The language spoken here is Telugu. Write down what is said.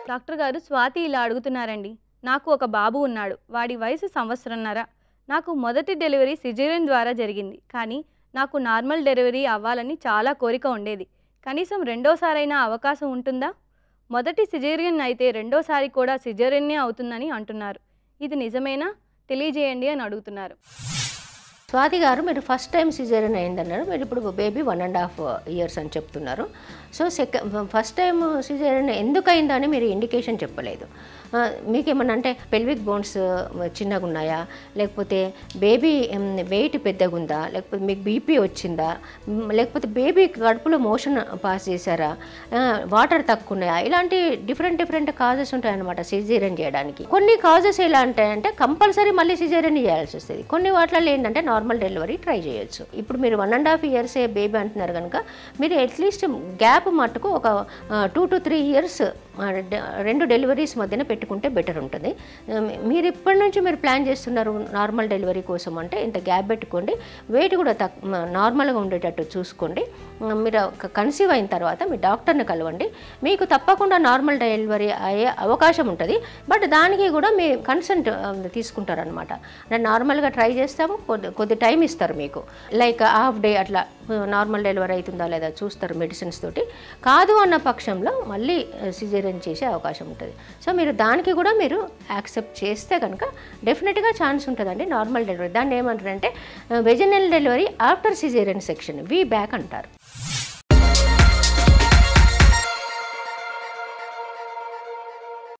డాక్టర్ గారు స్వాతి ఇలా అడుగుతున్నారండి నాకు ఒక బాబు ఉన్నాడు వాడి వయసు సంవత్సరంన్నర నాకు మొదటి డెలివరీ సిజేరియన్ ద్వారా జరిగింది కానీ నాకు నార్మల్ డెలివరీ అవ్వాలని చాలా కోరిక ఉండేది కనీసం రెండోసారైనా అవకాశం ఉంటుందా మొదటి సిజేరియన్ అయితే రెండోసారి కూడా సిజేరియన్నే అవుతుందని అంటున్నారు ఇది నిజమేనా తెలియజేయండి అని అడుగుతున్నారు స్వాతి గారు మీరు ఫస్ట్ టైం సిజేరియన్ అయిందన్నారు మీరు ఇప్పుడు baby one and half years అని చెప్తున్నారు so second first time caesarean ఎందుకు అయిందని మీరు ఇండికేషన్ చెప్పలేదు ఆ, మీకేమన్నా అంటే పెల్విక్ బోన్స్ చిన్నగా ఉన్నాయా లేకపోతే బేబీ వెయిట్ పెద్దగా ఉందా లేకపోతే మీకు బీపీ వచ్చిందా మ్, లేకపోతే బేబీ కడుపులో మోషన్ పాస్ చేశారా వాటర్ తక్కువ ఉన్నాయా ఇలాంటి డిఫరెంట్ డిఫరెంట్ కాజెస్ ఉంటాయన్నమాట సిజేరియన్ చేయడానికి కొన్ని కాజెస్ ఎలా ఉంటాయంటే కంపల్సరీ మళ్ళీ సిజేరియన్ చేయాల్సి వస్తుంది కొన్ని వాటిలో ఏంటంటే నార్మల్ డెలివరీ ట్రై చేయొచ్చు ఇప్పుడు మీరు one and half years baby అంటున్నారు కనుక మీరు అట్లీస్ట్ గ్యాప్ మట్టుకు ఒక టూ టు త్రీ ఇయర్స్ రెండు డెలివరీస్ మధ్యన పెట్టుకుంటే బెటర్ ఉంటుంది ఆ, మీరు ఇప్పటి నుంచి మీరు ప్లాన్ చేస్తున్నారు నార్మల్ డెలివరీ కోసం అంటే ఇంత గ్యాప్ పెట్టుకోండి వెయిట్ కూడా తక్ నార్మల్గా ఉండేటట్టు చూసుకోండి ఆ, మీరు కన్సీవ్ అయిన తర్వాత మీ డాక్టర్ని కలవండి మీకు తప్పకుండా నార్మల్ డెలివరీ అయ్యే అవకాశం ఉంటుంది బట్ దానికి కూడా మీ కన్సెంట్ తీసుకుంటారనమాట అంటే నార్మల్గా ట్రై చేస్తాము కొద్ది కొద్ది టైం ఇస్తారు మీకు లైక్ హాఫ్ డే అట్లా నార్మల్ డెలివరీ అవుతుందా లేదా చూస్తారు మెడిసిన్స్ తోటి కాదు అన్న పక్షంలో మళ్ళీ సిజేరియన్ చేసే అవకాశం ఉంటుంది సో మీరు దానికి కూడా మీరు యాక్సెప్ట్ చేస్తే కనుక డెఫినెట్గా ఛాన్స్ ఉంటుందండి నార్మల్ డెలివరీ దాన్ని ఏమంటారంటే vaginal delivery after caesarean section VBAC అంటారు